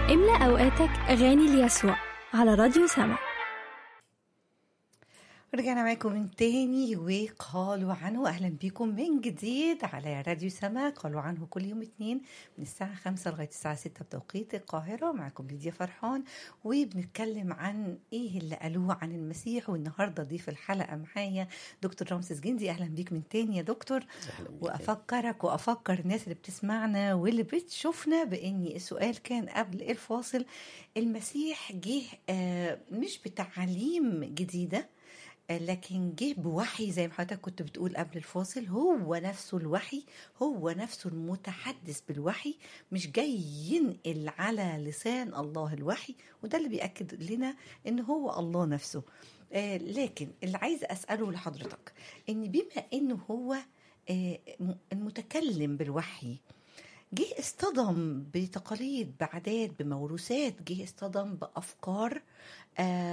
املأ أوقاتك أغاني ليسوع على راديو سما رجعنا معاكم من تاني وقالوا عنه اهلا بيكم من جديد على راديو سما قالوا عنه كل يوم اتنين من الساعة خمسة لغاية الساعة ستة بتوقيت القاهرة معاكم ليديا فرحان وبنتكلم عن ايه اللي قالوه عن المسيح والنهاردة ضيف الحلقة معايا دكتور رامسيس جندي اهلا بيك من تاني يا دكتور وافكرك وافكر الناس اللي بتسمعنا واللي بتشوفنا بان السؤال كان قبل الفاصل المسيح جه آه، مش بتعاليم جديده لكن جه بوحي زي ما حضرتك كنت بتقول قبل الفاصل هو نفسه الوحي هو نفسه المتحدث بالوحي مش جاي ينقل على لسان الله الوحي وده اللي بيأكد لنا ان هو الله نفسه آه لكن اللي عايز أسأله لحضرتك ان بما انه هو آه م- المتكلم بالوحي جه اصطدم بتقاليد بعادات بموروثات جه اصطدم بأفكار آه